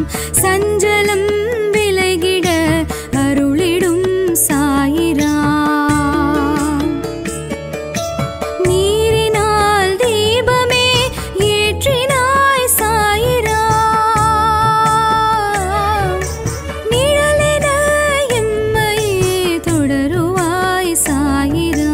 சஞ்சலம் விலகிட அருளிடும் சாயிரா நீரினால் தீபமே ஏற்றினாய் சாயிரா நிழலென எம்மையே தொடருவாய் சாயிரா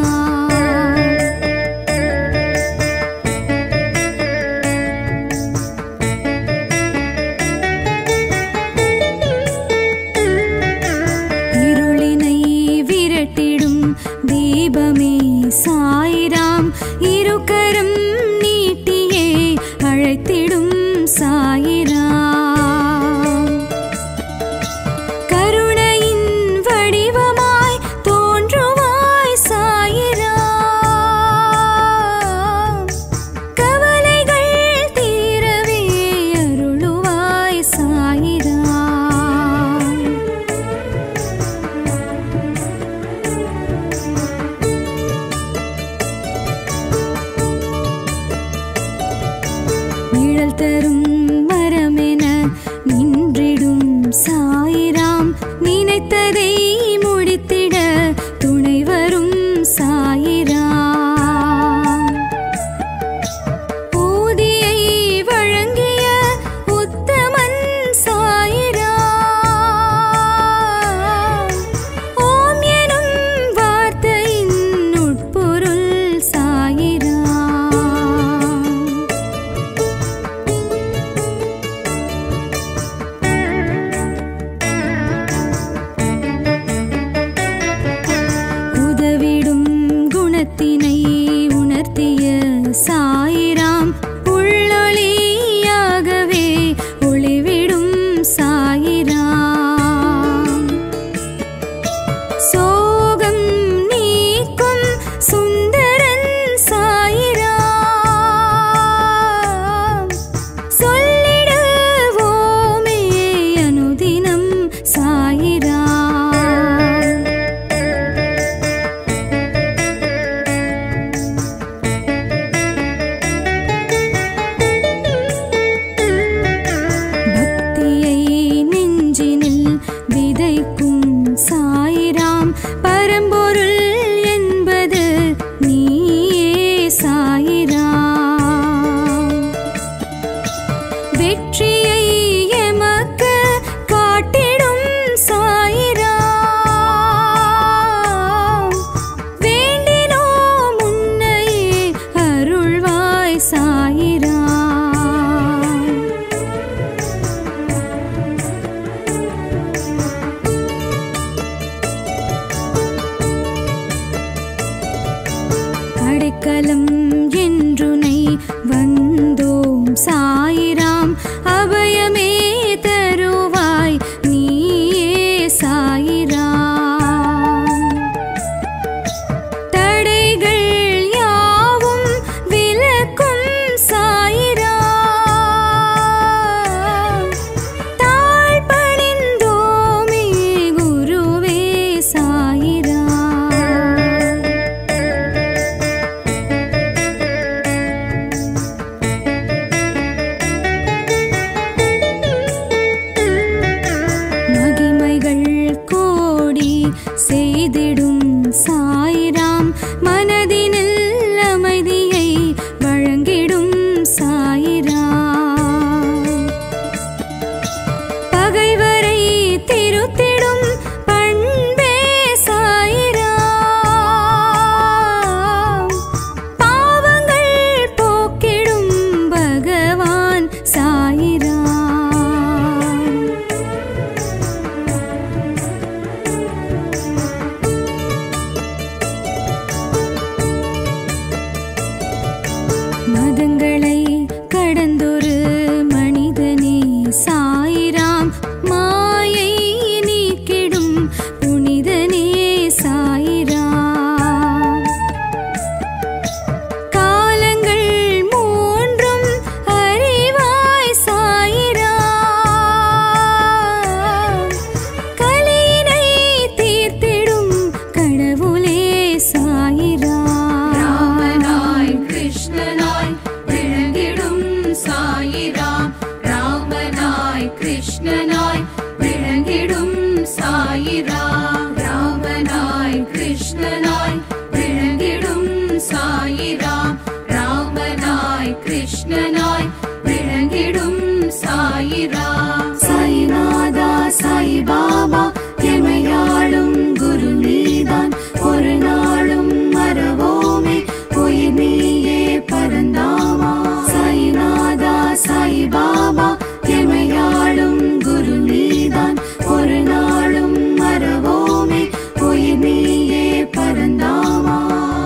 கிருஷ்ணனாய் விளங்கிடும் சாயிராம் ராமனாய் கிருஷ்ணனாய் விளங்கிடும் சாயிராம் ராமனாய் கிருஷ்ணனாய் விளங்கிடும் சாயிராம் சாய்நாதா சாய் பாபா எமையாளும் குரு நீதான் ஒரு நாளும் மறவோமே உயிர் நீயே பரந்தாமா சாய்நாதா சாய் பாபா எமையாளும் குரு நீதான் ஒரு நாளும் மறவோமே உயிர் நீயே பரந்தாமா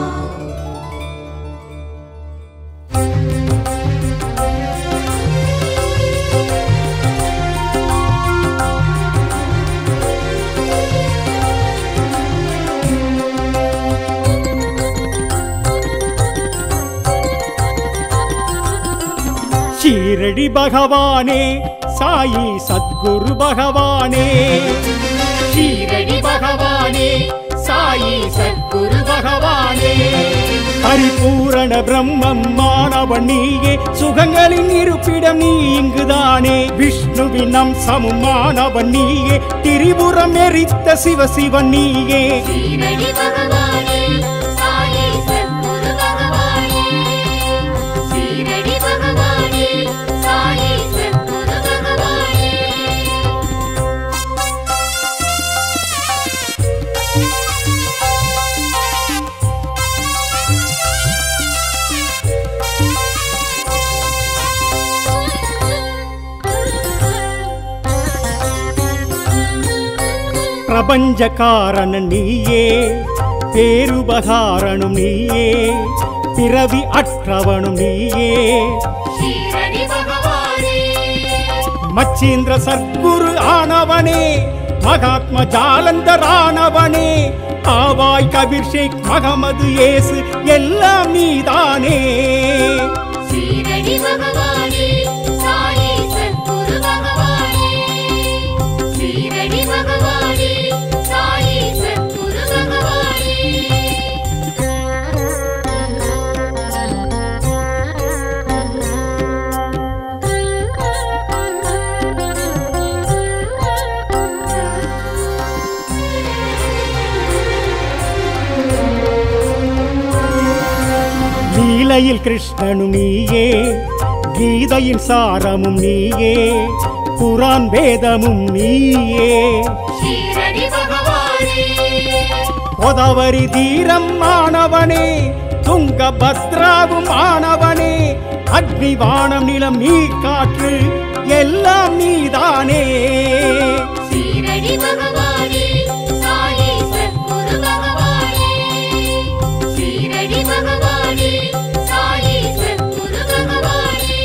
ஷீரடி பகவானே சாயி சத்குரு பகவானே ஷீரடி பகவானே சாயி சத்குரு பகவானே பரிபூரண பிரம்மம் மாணவன் நீயே சுகங்களின் இருப்பிடம் நீ இங்குதானே விஷ்ணுவின் அம்சமும் மாணவன் நீயே திரிபுரம் எரித்த சிவசிவன் நீயே சீரடி பகவானே சாயி சத்குரு பகவானே சீரடி பகவானே சாயி சத்குரு பகவானே பிரபஞ்ச காரணன் நீயே பேருபகாரனும் நீயே பிறவி அற்றவனும் நீயே சீரடி பகவானே மச்சீந்திர சத்குரு ஆனவனே மகாத்ம ஜாலந்தரானவனே ஆவாய் கபீர் ஷேக் மகமது ஏசு எல்லாம் நீதானே சீரடி பகவானே சாயி சத்குரு பகவானே சீரடி பகவானே சாயி சத்குரு பகவானே லீலையில் கிருஷ்ணனும் நீயே கீதையின் சாரமும் நீயே குரான் வேதமும் நீயே சீரடி பகவானே கோதாவரி தீரம் ஆனவனே துங்கபத்ராவும் ஆனவனே அக்னி வானம் நிலம் நீர் காற்று எல்லாம் நீதானே சீரடி பகவானே சாயி சத்குரு பகவானே சீரடி பகவானே சாயி சத்குரு பகவானே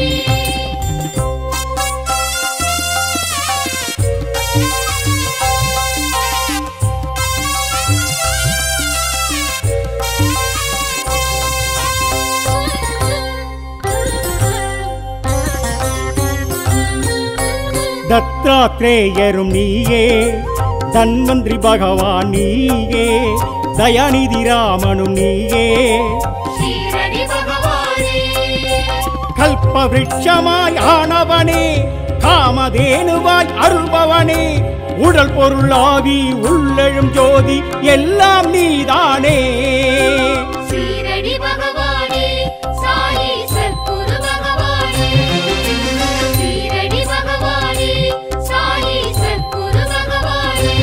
தத்தாத்ரேயரும் நீயே தன்வந்திரி பகவான் நீயே தயாநிதி ராமனும் நீயே சீரடி பகவானே கல்ப விருட்சமாய் ஆனவனே காமதேனுவாய் அருள்பவனே உடல் பொருள் ஆவி உள்ளெழும் ஜோதி எல்லாம் நீதானே சீரடி பகவானே சாயி சத்குரு பகவானே சீரடி பகவானே சாயி சத்குரு பகவானே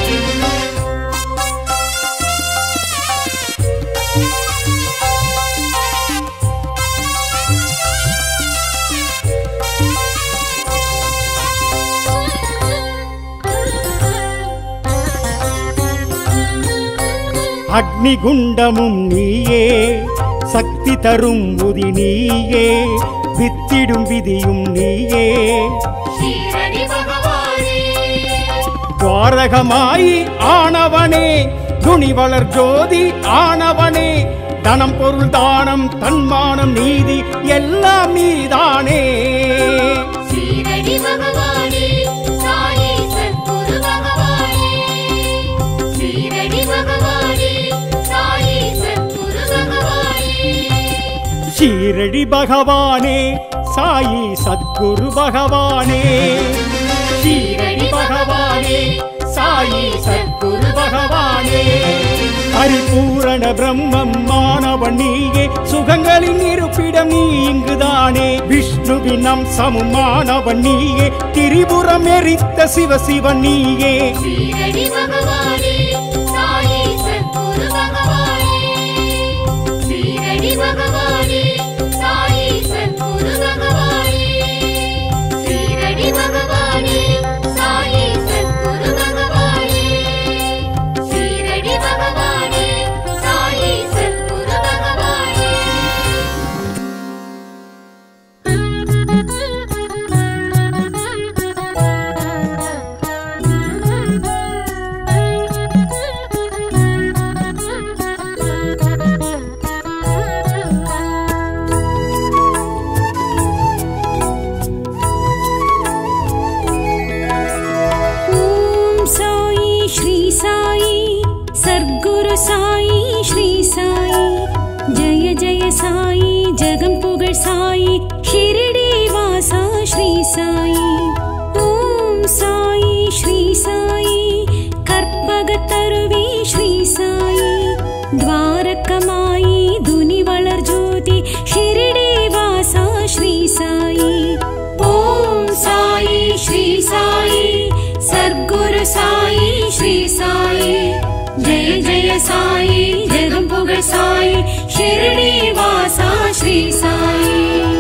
அக்னி குண்டமும் நீயே சக்தி தரும் உதி நீயே வித்திடும் விதியும் நீயே சீரடி பகவானே துவாரகமாயி ஆனவனே துணிவளர் ஜோதி ஆனவனே தனம் பொருள் தானம் தன்மானம் நீதி எல்லாம் நீதானே சீரடி பகவானே சாயி சத்குரு பகவானே சீரடி பகவானே சாயி சத்குரு பகவானே ஷீரடி பகவானே சாயி சத்குரு பகவானே பிரம்மம் மாணவன் நீயே சுகங்களின் இருப்பிடம் நீ இங்குதானே விஷ்ணுவின் அம்சமும் மாணவன் நீயே திரிபுரம் எரித்த சிவசிவன் நீயே சீரடி பகவானே சாயி சத்குரு பகவானே சீரடி பகவானே சாயி சத்குரு பகவானே சீரடி பகவானே சாயி சத்குரு பகவானே சீரடி பகவானே சாயி சத்குரு பகவானே ॐ साई श्री साई சர்க்குரு சாயி ஸ்ரீ சாயி ஜெய ஜெய சாயி ஜெகம் புகழ் சாயி ஷிரடி வாசா ஸ்ரீ சாயி ஓம் சாயி ஸ்ரீ சாயி கற்பகத்தருவி ஸ்ரீ சாயி துவாரகமாயி துனி வளர் ஜோதி ஷிரடி வாசா ஸ்ரீ சாயி ஓம் சாயி ஸ்ரீ சாயி சர்க்குரு சாயி ஸ்ரீ சாயி ஜெய ஜெய சாயி ஜெகம் புகழ் சாயி ஷிரடி வாசா ஸ்ரீ சாயி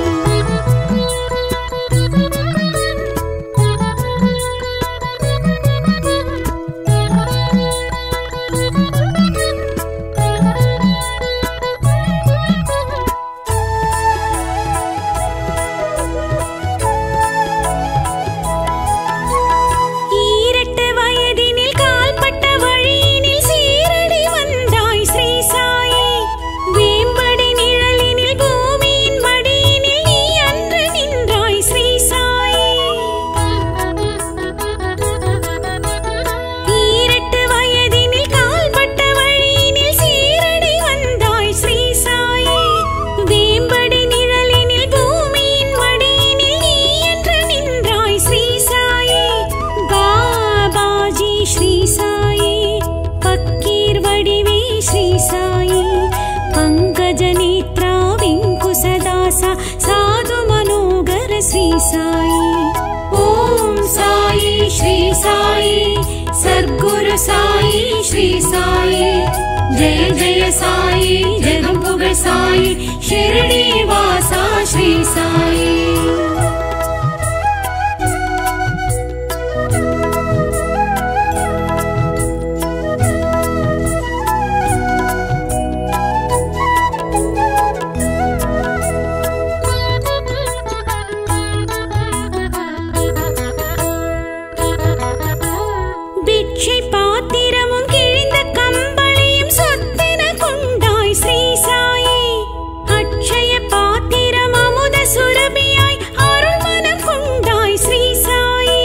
ஈரட்டு வயதினில் கால்பட்ட வழியினில் சீரடி வந்தாய் ஸ்ரீ சாயி வேம்படி நிழலினில் பூமியின் மடியினில் நீ அன்று நின்றாய் ஸ்ரீ சாயி ஈரட்டு வயதினில் கால்பட்ட வழியினில் சீரடி வந்தாய் ஸ்ரீ சாயி வேம்படி நிழலினில் பூமியின் மடியினில் நீ அன்று நின்றாய் ஸ்ரீ சாயி பாபாஜி ஸ்ரீ சாயி பக்கீர் வடிவே ஸ்ரீ சாயி பங்கஜ நேத்ரா வெங்குசதாசா சாது மனோகர ஸ்ரீ சாயி ஓம் சாயி ஸ்ரீ சாயி சர்க்குரு சாயி ஸ்ரீ சாயி ஜெய ஜெய சாயி ஜெகம் புகழ் சாயி ஷிரடி வாசா ஸ்ரீ சாயி பிட்சை பாத்திரமும் கிழிந்த கம்பளியும் சொத்தென கொண்டாய் ஸ்ரீ சாயி அட்சய பாத்திரம் அமுத சுரபியாய் அருள்மனம் கொண்டாய் ஸ்ரீ சாயி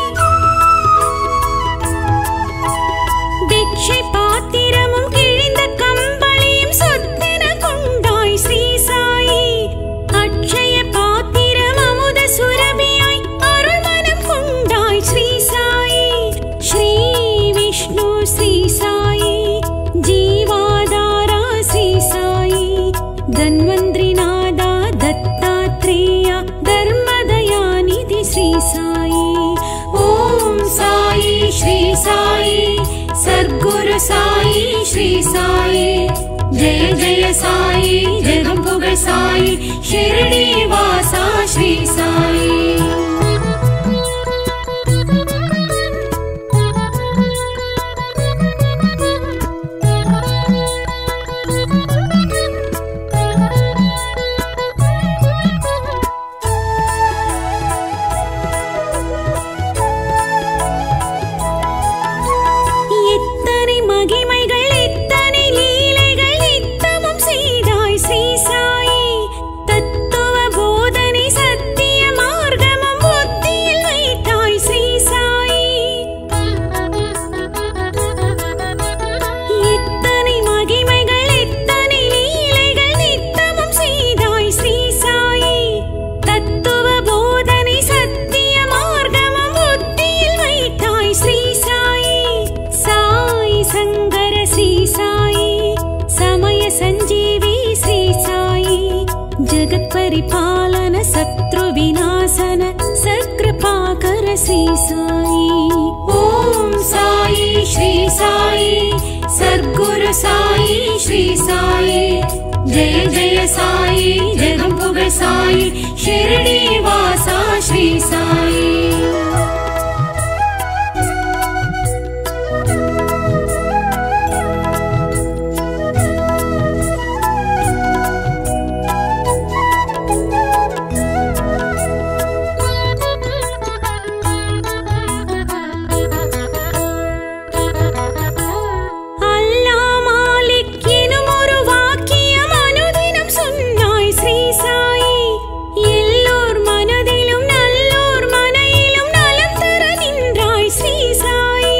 பிட்சை பாத்திரமும் கிழிந்த கம்பளியும் சொத்தென கொண்டாய் ஸ்ரீ சாயி அட்சய பாத்திரம் அமுத சுரபியாய் அருள்மனம் கொண்டாய் ஸ்ரீ சாயி ஸ்ரீ விஷ்ணு ஸ்ரீ சாயி ஜீவாதாரா ஸ்ரீ சாயி தன்வந்திரிநாதா தத்தாத்ரேயா தர்மதயாநிதி ஸ்ரீ சாயி ஓம் சாயி ஸ்ரீ சாயி சர்க்குரு சாயி ஸ்ரீ சாயி ஜெய ஜெய சாயி ஜெகம் புகழ் சாயி ஷிரடி வாசா ஸ்ரீ சாயி எத்தனை மகிமைகள் எத்தனை லீலைகள் நித்தமும் செய்தாய் ஸ்ரீ சாயி தத்துவ போதனை சத்திய மார்க்கம் परिपालन शत्रुविनाशन सत्कृपाकर श्री साई ॐ साई श्री साई सद्गुरु साई श्री साई जय जय साई जगपुग साई शिरडी वासा श्री साई அல்லா மாலிக் எனும் ஒரு வாக்கியம் அனுதினம் சொன்னாய் ஸ்ரீ சாயி எல்லோர் மனதிலும் நல்லோர் மனையிலும் நலம் தர நின்றாய் ஸ்ரீ சாயி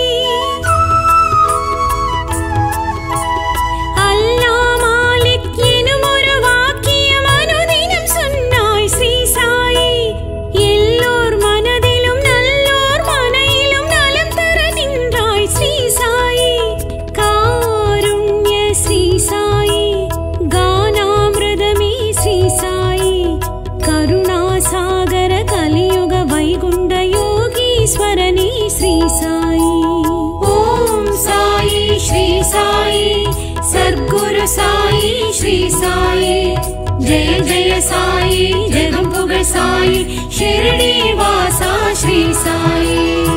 அல்லா மாலிக் எனும் ஒரு வாக்கியம் அனுதினம் சொன்னாய் ஸ்ரீ சாயி எல்லோர் மனதிலும் நல்லோர் மனையிலும் நலம் தர நின்றாய் ஸ்ரீ சாயி காருண்ய ஸ்ரீ சாயி கானாமிருதமே ஸ்ரீ சாயி கருணாசாகர கலியுக வைகுண்ட யோகீஸ்வரனே ஸ்ரீ சாயி ஓம் சாயி ஸ்ரீ சாயி சர்க்குரு சாயி ஸ்ரீ சாயி ஜெய ஜெய சாயி ஜெகம் புகழ் சாயி ஷிரடி வாசா ஸ்ரீ சாயி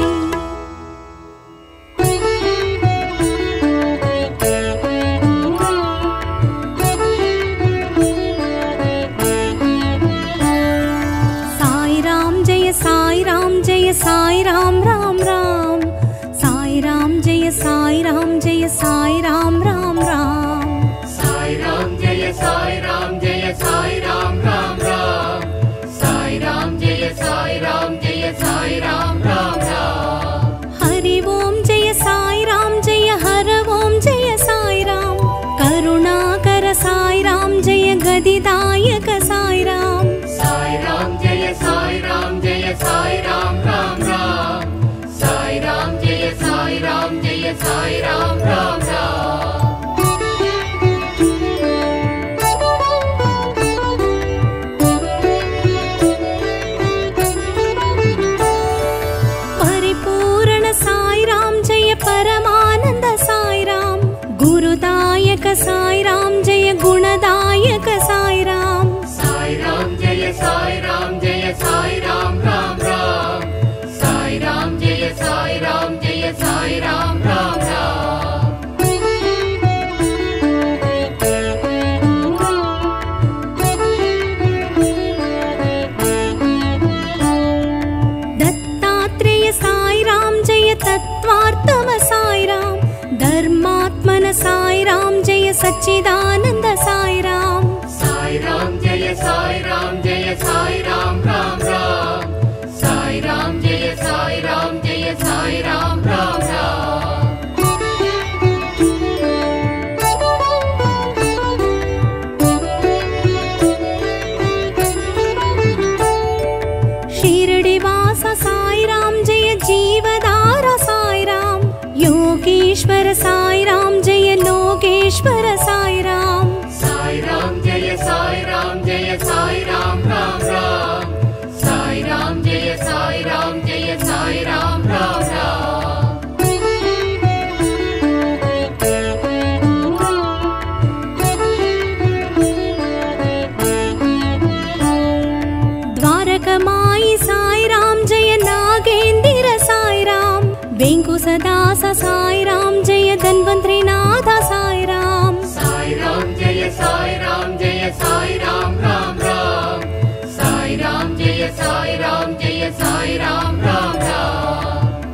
साई राम जय साई राम जय साई राम राम राम साई राम जय साई राम जय साई राम राम राम साई राम जय साई राम जय साई राम राम राम साई राम जय साई राम जय साई राम राम राम हरि ओम जय साई राम जय हर ओम जय साई राम करुणाकर साई राम जय गदिदायक साई राम साई राम जय साई राम जय साई राम राम राम साई राम जय साई राम जय साई राम राम राम परिपूर्ण साई राम जय परमानंद साई राम गुरुदायक साई राम जय गुणदायक साई राम साई राम जय साई राम जय साई राम राम राम साई राम जय साई राम जय साई राम राम राम दत्तात्रेय साई राम जय तत्त्वार्थम साई राम धर्मात्मन साई राम जय सच्चिदानंद साई राम साई राम जय साई राम जय साई राम राम राम साई राम जय साई राम जय साई राम राम राम शिरडिवास साई राम जय जीवदार साई राम योगेश्वर साई राम जय लोकेश्वर साई राम साई राम जय साई राम जय साई राम राम राम साई राम जय साई राम जय साई राम राम राम द्वारकमाई साई राम जय नागेन्द्र साई राम वेङ्कुसदास साई राम जय धन्वन्त्रिनाथ साई राम साई राम जय साई राम जय साई राम राम राम साई राम जय साई राम जय साई राम राम राम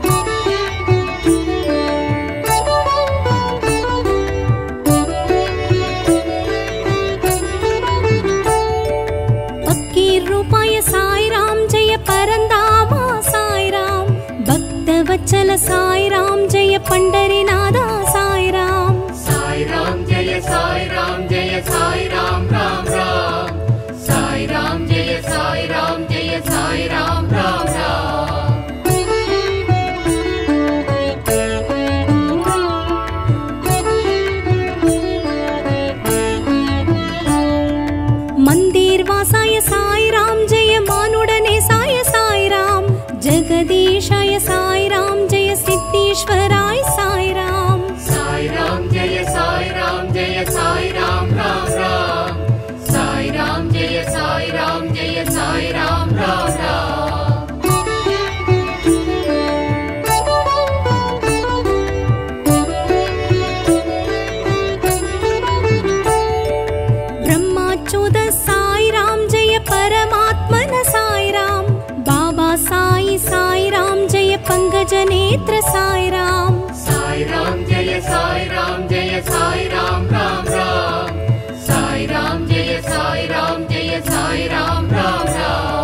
पक्कीर रूपाय साई राम जय परन्दामा साई राम भक्तवत्सल साई राम जय पण्डरीनाथ साई राम साई राम जय साई राम जय साई राम राम राम साई राम जय साई राम जय साई राम राम राम मन्दिर वासाय साई राजनेत्र साईराम साई राम जय साई राम जय साई राम राम राम साई राम जय साई राम जय साई राम राम राम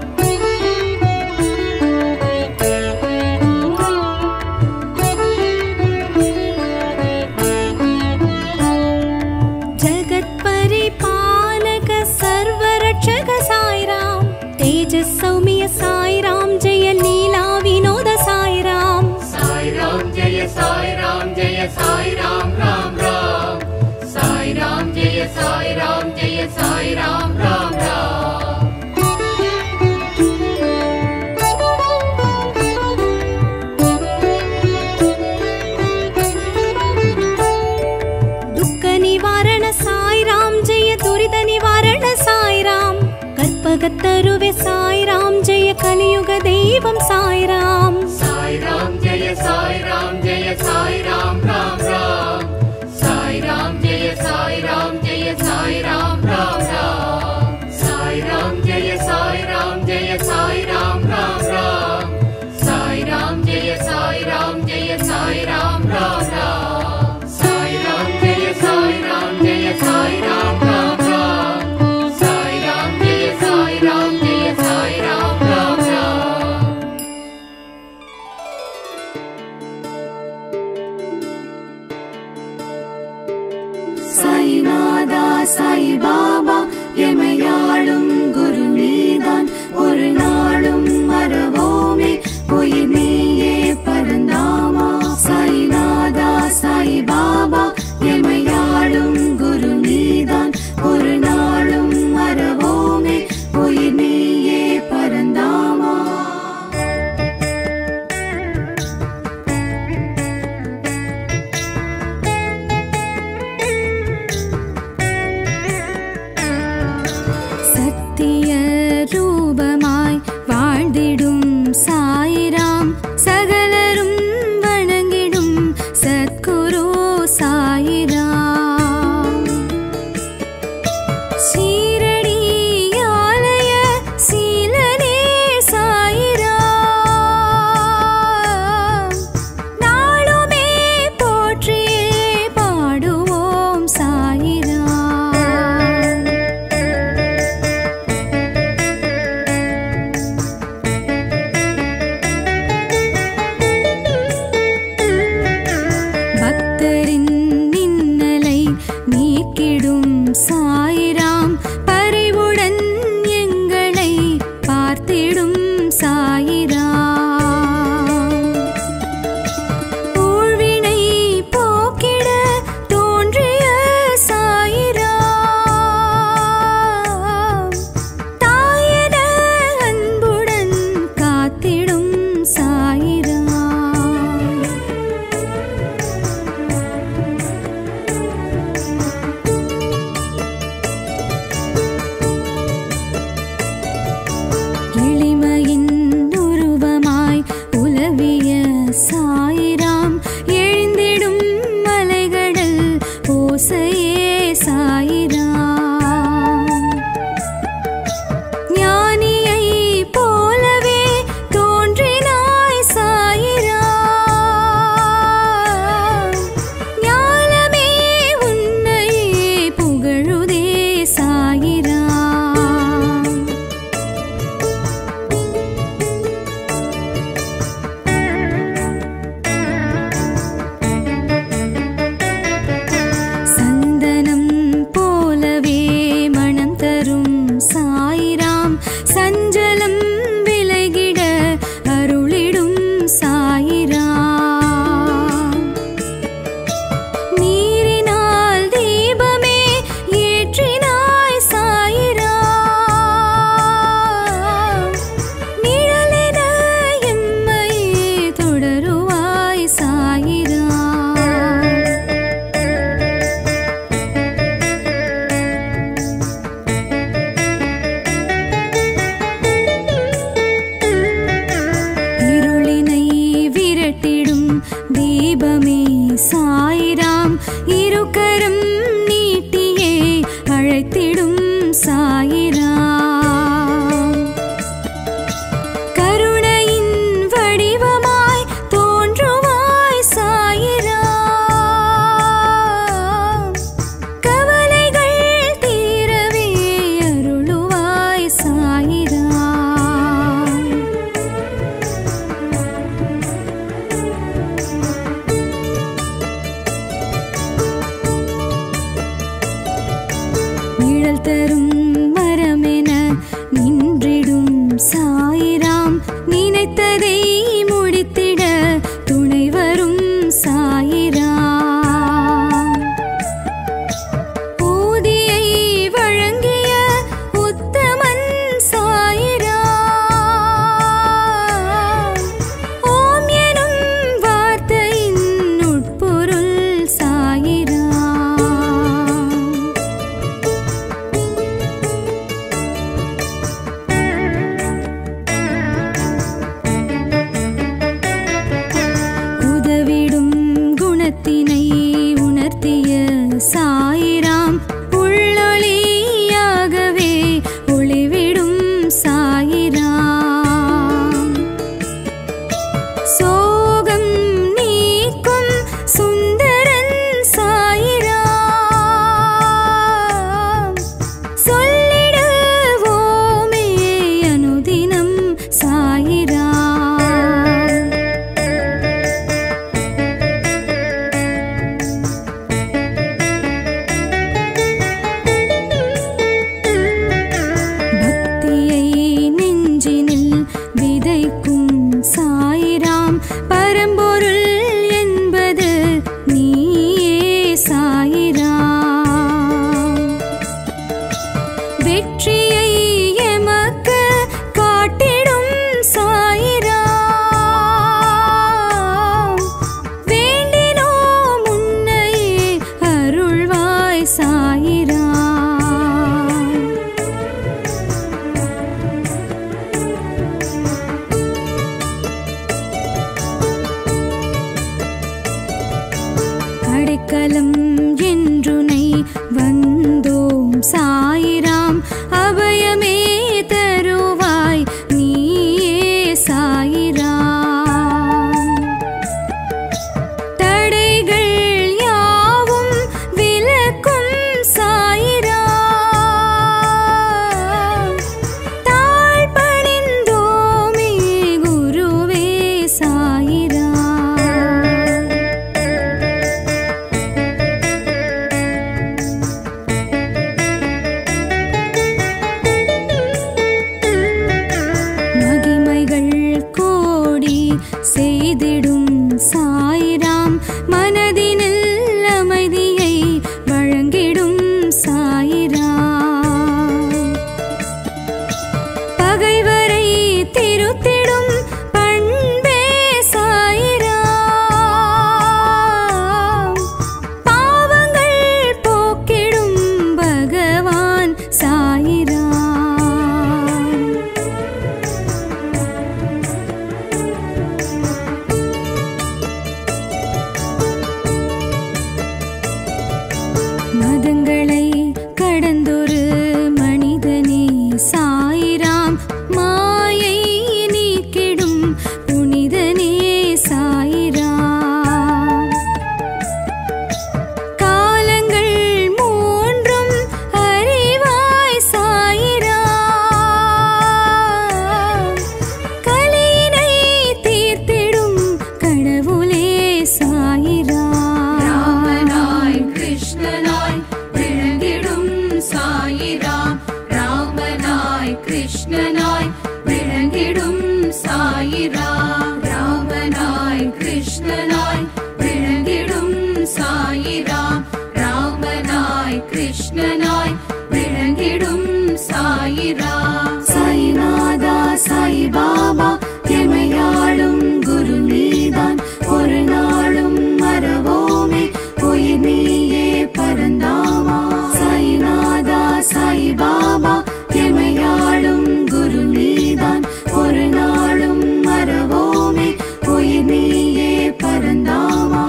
जगत्परिपालक सर्वरक्षक साईराम तेजसौम्य साईराम जय लीला विनोद साईराम साई राम जय साई राम जय साई राम राम राम साई राम जय साई राम जय साई राम राम राम दुःख निवारण साईराम जय दुरित निवारण साईराम कल्पगतरुवे साईराम जय कलियुग दैवं साईराम साई राम जय साई राम जय साई राम राम राम साई राम जय साई राम जय साई राम राम राम साई राम जय साई राम जय साई राम राम राम साई राम जय साई राम जय साई राम राम राम साई राम जय साई राम जय साई राम राम राम साई राम जय साई राम जय साई राम राम राम சாய்நாதா சாய் பாபா எமையாளும் குரு நீதான் ஒரு நாளும் மறவோமே உயிர் நீயே பரந்தாமா சாய்நாதா சாய் பாபா எமையாளும் குரு நீதான் ஒரு நாளும் மறவோமே உயிர் நீயே பரந்தாமா சத்திய ரூபமாய் வாழ்ந்திடும் சாயிராம் சகலரும் வணங்கிடும் சத்குரு சாயிராம் சீரடி ஆலய சீலனே சாயிராம் நாளுமே போற்றியே பாடுவோம் சாயிராம் பக்தரின் நின்னலை நீக்கிடும் சாயிராம் பரிவுடன் எங்களை பார்த்திடும் சாயிராம் ஊழ்வினை போக்கிட தோன்றிய சாயிராம் தாயன அன்புடன் காத்திடும் சாயிராம் எளிமையின் உருவமாய் உலவிய சாயிராம் எழுந்திடும் மலைகடல் ஓசையே சாயிராம் ஞானியை போலவே தோன்றினாய் சாயிராம் ஞானமே உன்னையே புகழுதே சாயிராம் சந்தனம் போலவே மனம் தரும் சாயிராம் சஞ்சலம் விலகிட அருளிடும் சாயிராம் நீரினால் தீபமே ஏற்றினாய் சாயிராம் நிழலென எம்மையே தொடருவாய் சாயிராம் இருளினை விரட்டிடும் தீபமே சாயிராம் இருக்கரம் நீட்டியே அழைத்திடும் சாயிராம் கருணையின் வடிவமாய் சாயிராம் பரம்பொருள் என்பது நீயே சாயிராம் வெற்றியை எமக்கு காட்டிடும் சாயிராம் வேண்டினோம் உன்னையே அருள்வாய் சாயிராம் அடைக்கலம் என்றுனை வந்தோம் சாயிராம் அபயமே தருவாய் நீயே சாயிராம் தடைகள் யாவும் விலக்கும் சாயிராம் தாழ் பணிந்தோமே குருவே சாயிராம் மகிமைகள் கோடி செய்திடும் சாயிராம் மனதினில் அமைதியை வழங்கிடும் சாயிராம் பகைவரை திருத்திடும் பண்பே சாயிராம் பாவங்கள் போக்கிடும் பகவான் சாயிராம் மதங்களை கடந்தொரு மனிதனே சாயிராம் மாயை நீக்கிடும் புனிதனே சாயிராம் காலங்கள் மூன்றும் அறிவாய் சாயிராம் கலினை தீர்த்திடும் கடவுளே சாயிராம் ராமனாய் கிருஷ்ணனாய் விளங்கிடும் சாயிராம் ராமனாய் கிருஷ்ணனாய் விளங்கிடும் சாயிராம் ராமனாய் கிருஷ்ணனாய் விளங்கிடும் சாயிராம் ராமனாய் கிருஷ்ணனாய் விளங்கிடும் சாயிராம் சாய்நாதா சாய் பாபா எமையாளும் குரு நீதான் ஒரு நாளும் மறவோமே உயிர் நீயே பரந்தாமா சாய்நாதா சாய் பாபா எமையாளும் குரு நீதான் ஒரு நாளும் மறவோமே உயிர் நீயே பரந்தாமா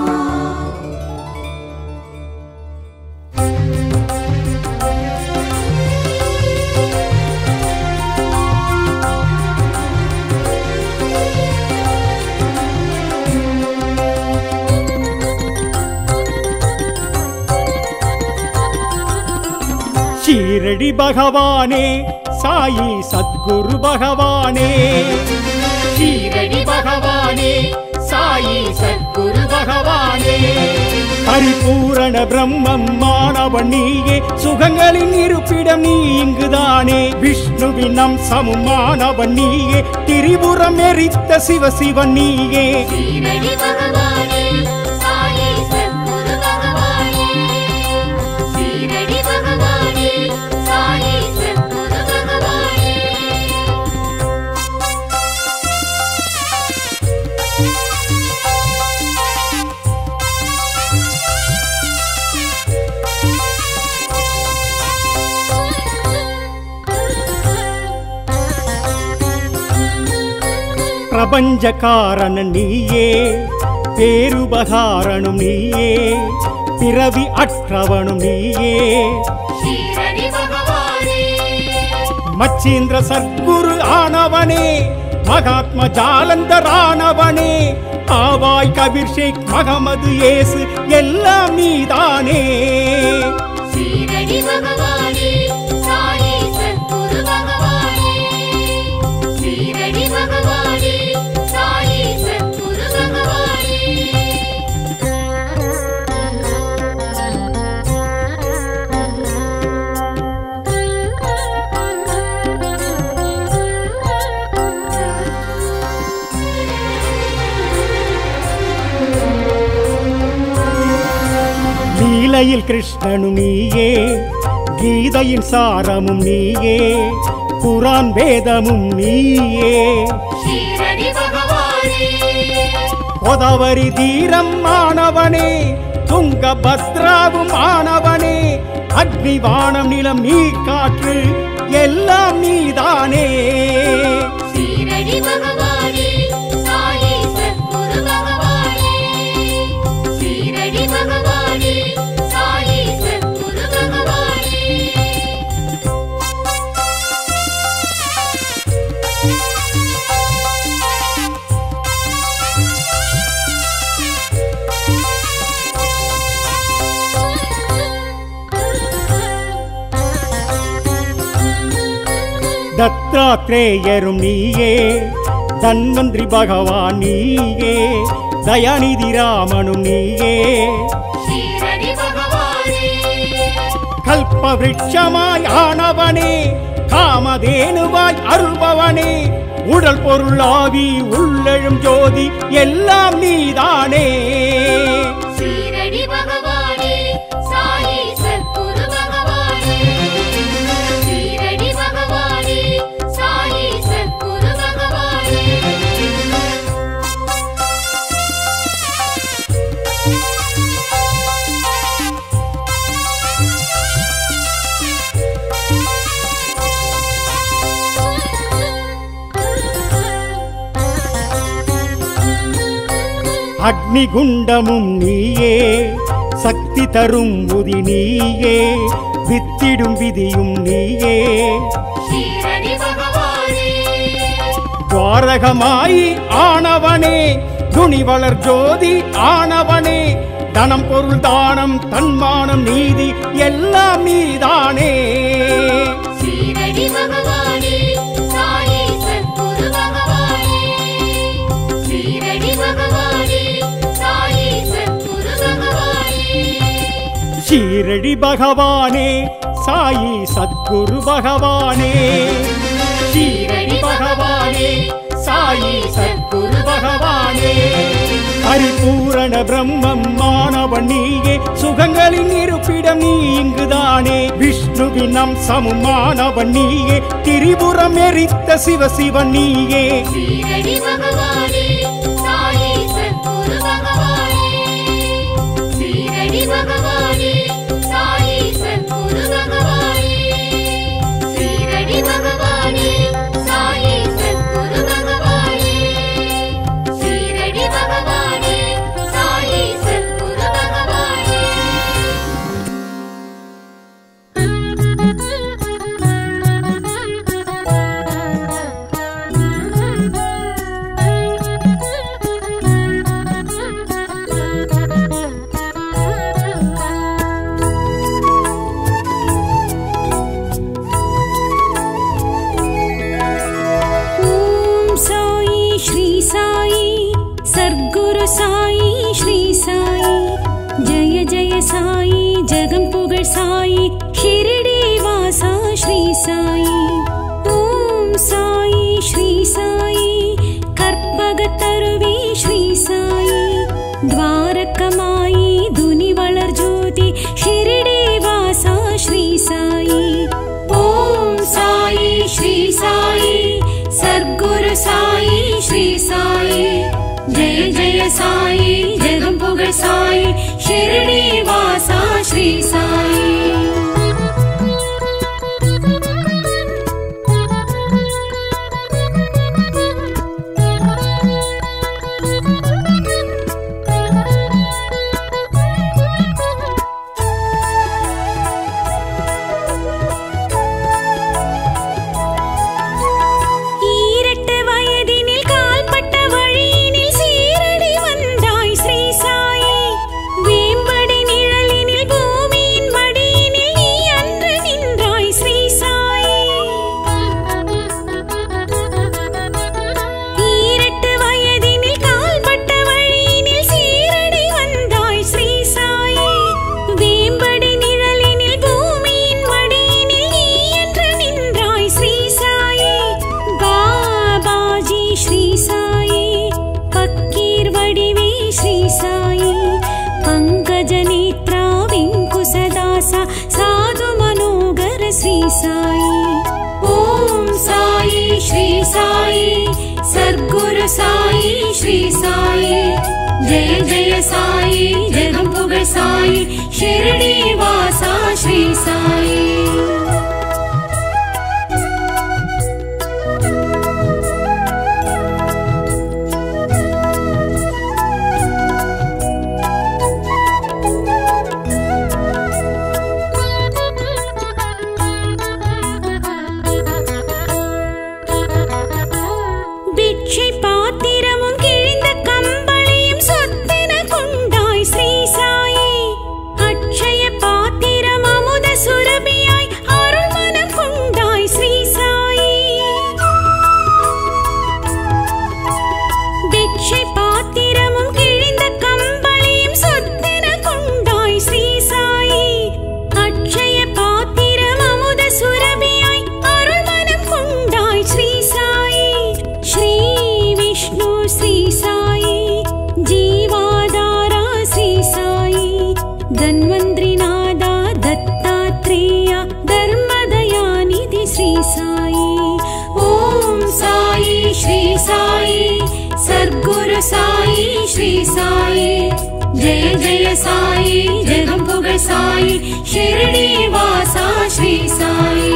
ஷீரடி பகவானே சாயி சத்குரு பகவானே ஷீரடி பகவானே சாயி சத்குரு பகவானே பரிபூரண பிரம்மம் மாணவன் நீயே சுகங்களின் இருப்பிடம் நீ இங்குதானே விஷ்ணுவின் அம்சமும் மாணவன் நீயே திரிபுரம் எரித்த சிவசிவன் நீயே சீரடி பகவானே சாயி சத்குரு பகவானே சீரடி பகவானே சாயி சத்குரு பகவானே பிரபஞ்ச காரணன் நீயே பேருபகாரனும் நீயே பிறவி அற்றவனும் நீயே சீரடி பகவானே மச்சீந்திர சத்குரு ஆனவனே மகாத்ம ஜாலந்தரானவனே ஆவாய் கபீர் ஷேக் மகமது ஏசு எல்லாம் நீதானே சீரடி பகவானே சாயி சத்குரு பகவானே சீரடி பகவானே சாயி சத்குரு பகவானே லீலையில் கிருஷ்ணனும் நீயே கீதையின் சாரமும் நீயே குரான் வேதமும் நீயே ஷீரடி பகவானே கோதாவரி தீரம் ஆனவனே துங்கபத்ராவும் ஆனவனே அக்னி வானம் நிலம் நீ காற்று எல்லாம் நீதானே ஷீரடி பகவானே சாயி சத்குரு பகவானே ஷீரடி பகவானே சாயி சத்குரு பகவானே தத்தாத்ரேயரும் நீயே தன்வந்திரி பகவான் நீயே தயாநிதி ராமனும் நீயே ஷீரடி பகவானே கல்ப விருட்சமாய் ஆனவனே காமதேனுவாய் அருள்பவனே உடல் பொருள் ஆவி உள்ளெழும் ஜோதி எல்லாம் நீதானே ஷீரடி பகவானே சாயி சத்குரு பகவானே ஷீரடி பகவானே சாயி சத்குரு பகவானே அக்னி குண்டமும் நீயே சக்தி தரும் உதி நீயே வித்திடும் விதியும் நீயே ஷீரடி பகவானே துவாரகமாயி ஆனவனே துணிவளர் ஜோதி ஆனவனே தனம் பொருள் தானம் தன்மானம் நீதி எல்லாம் நீதானே ஷீரடி பகவானே சாயி சத்குரு பகவானே ஷீரடி பகவானே சாயி சத்குரு பகவானே ஷீரடி பகவானே சாயி சத்குரு பகவானே ஷீரடி பகவானே சாயி சத்குரு பகவானே பரிபூரண பிரம்மம் மாணவன் நீயே சுகங்களின் இருப்பிடம் நீ இங்குதானே விஷ்ணுவின் அம்சமும் மாணவன் நீயே திரிபுரம் எரித்த சிவசிவன் நீயே ஷீரடி பகவானே சாயி சத்குரு பகவானே ஷீரடி பகவானே சாயி சத்குரு பகவானே ஷீரடி பகவானே சாயி சத்குரு பகவானே ஷீரடி பகவானே சாயி சத்குரு பகவானே ॐ साई श्री साई சர்க்குரு சாயி ஸ்ரீ சாயி ஜெய ஜெய சாயி ஜெகம் புகழ் சாயி ஷிரடி வாசா ஸ்ரீ சாயி ஓம் சாயி ஸ்ரீ சாயி கற்பகத்தருவி ஸ்ரீ சாயி துவாரகமாயி துனி வளர் ஜோதி ஷிரடி வாசா ஸ்ரீ சாயி ஓம் சாயி ஸ்ரீ சாயி சர்க்குரு சாயி ஸ்ரீ சாயி ஜெய ஜெய சாயி ஜெகம் புகழ் சாயி ஷிரடி வாசா ஸ்ரீ சாயி ஈரட்டு வயதினில் கால்பட்ட வழியினில் சீரடி வந்தாய் ஸ்ரீ சாயி வேம்படி நிழலினில் பூமியின் மடியினில் நீ அன்று நின்றாய் ஸ்ரீ சாயி ஈரட்டு வயதினில் கால்பட்ட வழியினில் சீரடி வந்தாய் ஸ்ரீ சாயி வேம்படி நிழலினில் பூமியின் மடியினில் நீ அன்று நின்றாய் ஸ்ரீ சாயி பாபாஜி ஸ்ரீ சாயி பக்கீர் வடிவே ஸ்ரீ சாயி பங்கஜ நேத்ரா வெங்கடேஷ साई ஓம் சாயி ஸ்ரீ சாயி சர்க்குரு சாயி ஸ்ரீ சாயி ஜெய ஜெய சாயி ஜெகம் புகழ் சாயி ஷிரடி வாசா ஸ்ரீ சாயி ഭിക്ഷை പാത്തിരമും കിഴിந்த കമ്പളിയും സ്വത്തിന കൊണ്ടായി ശ്രീ സായി അക്ഷയ പാത്തിരം അമുത സുരഭിയായി അരുൾമനം കൊണ്ടായി ശ്രീ സായി ഭിക്ഷை പാത്തിരമും കിഴിந்த കമ്പളിയും സ്വത്തിന കൊണ്ടായി ശ്രീ സായി അക്ഷയ പാത്തിരം അമുത സുരഭിയായി അരുൾമനം കൊണ്ടായി ശ്രീ സായി ശ്രീ വിഷ്ണു ശ്രീ സായി ജീവാധാര ശ്രീ സായി ധന്വന്ത്രിനാഥ ദത്താത്രേയ ധർമ്മദയാനിധി ശ്രീ സായി ஓம் சாயி ஸ்ரீ சாயி சர்க்குரு சாயி ஸ்ரீ சாயி ஜெய ஜெய சாயி ஜெகம் புகழ் சாயி ஷிரடி வாசா ஸ்ரீ சாயி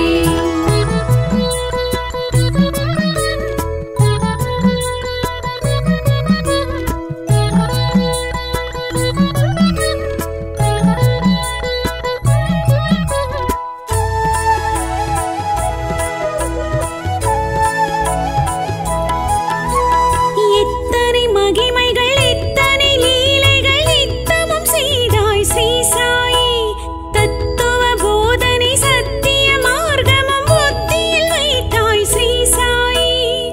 எத்தனை மகிமைகள் எத்தனை லீலைகள் நித்தமும் செய்தாய் ஸ்ரீ சாயி தத்துவ போதனை சத்திய மார்க்கமும் புத்தியில் வைத்தாய் ஸ்ரீ சாயி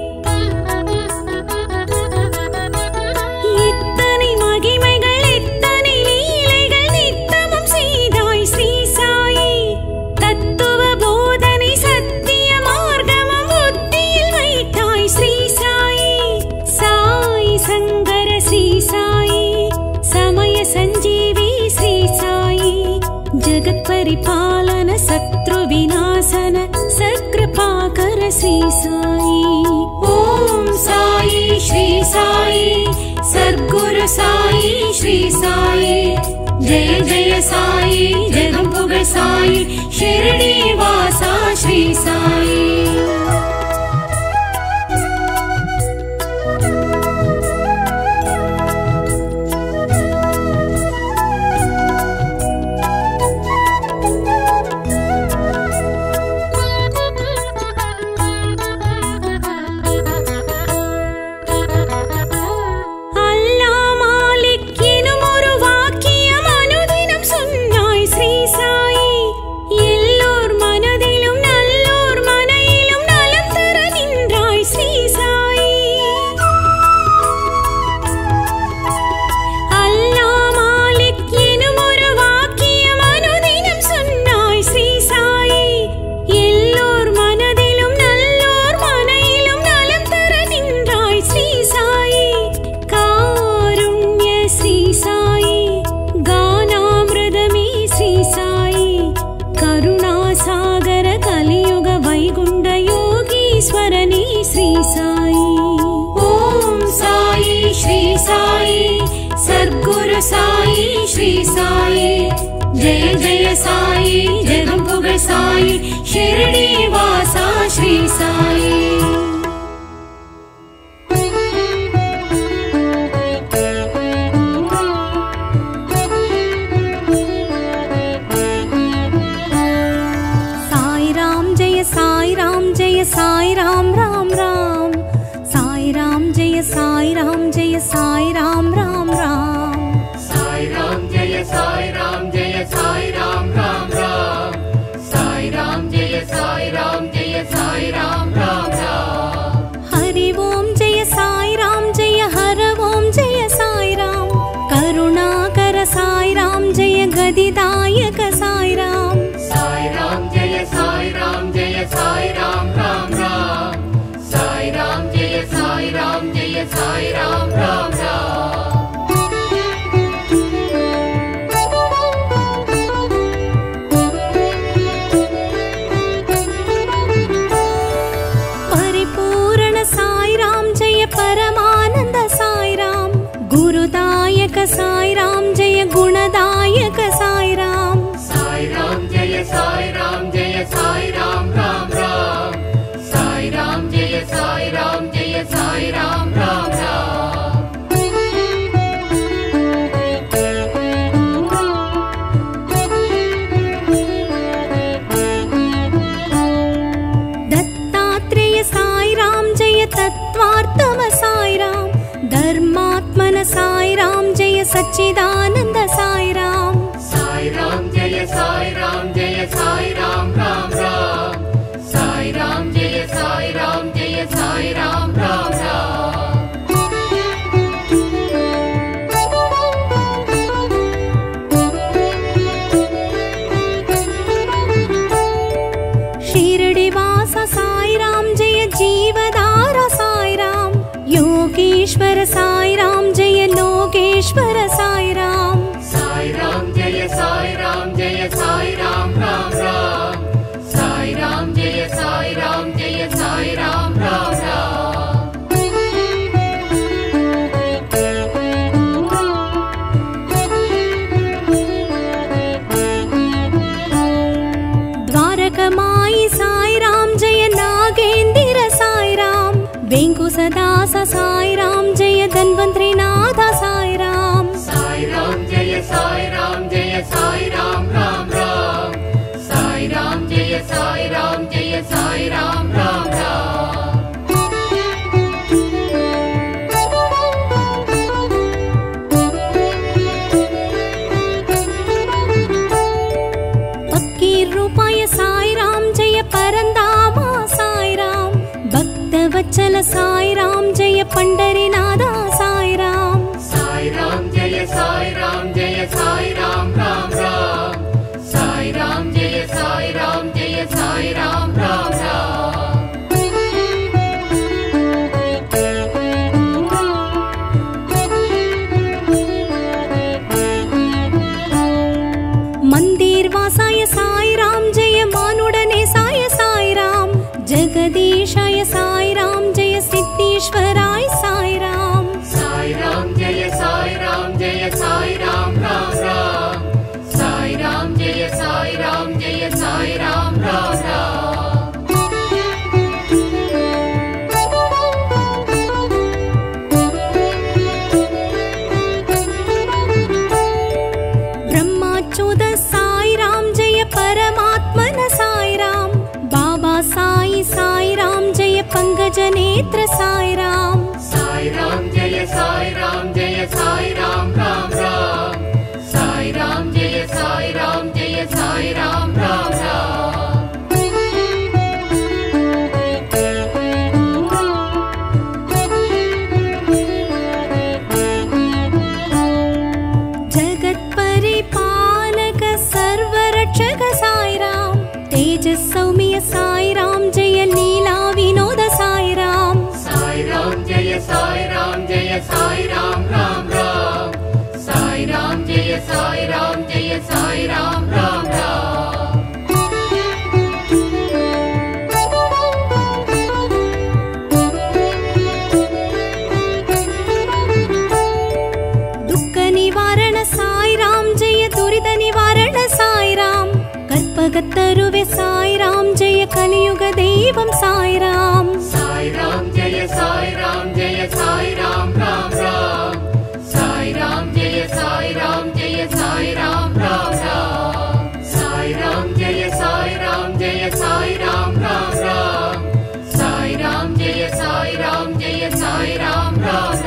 எத்தனை மகிமைகள் எத்தனை லீலைகள் நித்தமும் செய்தாய் ஸ்ரீ சாயி தத்துவ போதனை சத்திய மார்க்கமும் புத்தியில் வைத்தாய் ஸ்ரீ சாயி சாய் சங்கர ஸ்ரீ சாயி சமய சஞ்சீவி ஸ்ரீ சாயி ஜகத் பரிபாலன சத்ரு விநாசன சத்கிருபாகர ஸ்ரீ சாயி ஓம் சாயி ஸ்ரீ சாயி சர்க்குரு சாயி ஸ்ரீ சாயி ஜெய ஜெய சாயி ஜெகம் புகழ் சாயி ஷிரடி வாசா ஸ்ரீ சாயி அல்லா மாலிக் எனும் ஒரு வாக்கியம் அனுதினம் சொன்னாய் ஸ்ரீ சாயி எல்லோர் மனதிலும் நல்லோர் மனையிலும் நலம் தர நின்றாய் ஸ்ரீ சாயி அல்லா மாலிக் எனும் ஒரு வாக்கியம் அனுதினம் சொன்னாய் ஸ்ரீ சாயி எல்லோர் மனதிலும் நல்லோர் மனையிலும் நலம் தர நின்றாய் ஸ்ரீ சாயி காருண்ய ஸ்ரீ சாயி கானாமிருதமே ஸ்ரீ சாயி கருணாசாகர கலியுக வைகுண்ட யோகீஸ்வரனே ஸ்ரீ சாயி ஓம் சாயி ஸ்ரீ சாயி சர்க்குரு சாயி ஸ்ரீ சாயி ஜெய ஜெய சாயி ஜெகம் புகழ் சாயி ஷிரடி வாசா ஸ்ரீ சாயி साई राम जय साई राम जय साई राम राम राम साई राम जय साई राम जय साई राम राम राम சாய் ராம் ஜெய சாய் ராம் ஜெய சாய் ராம் ராம் ராம் சாய் ராம் ஜெய சாய் ராம் ஜெய சாய் ராம் ராம் ராம் हरि ओम जय साई राम जय हर ओम जय साई राम करुणाकर साई राम जय गदिदायक साई राम சாய் ராம் ஜெய சாய் ராம் ஜெய சாய் ராம் ராம் ராம் சாய் ராம் ஜெய சாய் ராம் ஜெய சாய் ராம் ராம் ராம் साई गुरुदायक साईराम जय गुणदायक साईराम साई राम जय साई राम जय साई राम राम राम साई राम जय साई राम जय साई राम राम राम दत्तात्रेय साईराम जय तत्त्वार्थम साईराम धर्मात्मन साईराम जय सच्चिदानन्द साईराम साई राम जय साई राम जय साई राम राम राम साई राम जय साई राम जय साई राम राम राम शिरडिवास साईराम जय जीवदार साईराम योगेश्वर साईराम जय लोकेश्वर साईराम साई राम जय साई राम जय साई राम राम राम साई राम जय साई राम जय साई राम राम राम द्वारकमायि साईराम जय नागेन्द्र साईराम वेङ्कुसदास साईराम जय धन्वन्त्रिनाथ साईराम साई राम जय साई राम जय साई राम राम राम साई राम जय साई राम जय साई राम राम राम पक्कीरूपाय साईराम जय परन्दामा साईराम भक्तवत्सल साईराम जय पण्डरीनाथ साईराम साई राम जय साई राम जय साई राम राम राम साई राम जय साई राम जय साई राम राम राम मन्दिर्वासाय साईराम जय मानुडने साय साईराम जगदीशाय साईराम जय सिद्धेश्वराय साईराम साई राम जय साई राम जय साई राम राम राम साई राम जय साई राम जय साई राम राम राम ब्रह्माच्युत साईराम जय परमात्मन साईराम बाबा साई साईराम जय पङ्कजनेत्र साईराम साई राम जय साई राम जय साई राम राम राम साई राम जय साई राम जय साई राम राम राम जगत्परिपालक सर्वरक्षक साईराम तेजसौम्य साईराम जय लीला विनोद साईराम साई राम जय साई राम जय साई राम राम राम साई राम जय साई राम जय साई राम राम राम दुःख निवारण साईराम जय दुरित निवारण साईराम कल्पगतरुवे साईराम जय कलियुग दैवं साईराम साई राम जय साई राम जय साई राम राम राम साई राम जय साई राम जय साई राम राम राम साई राम जय साई राम जय साई राम राम राम साई राम जय साई राम जय साई राम राम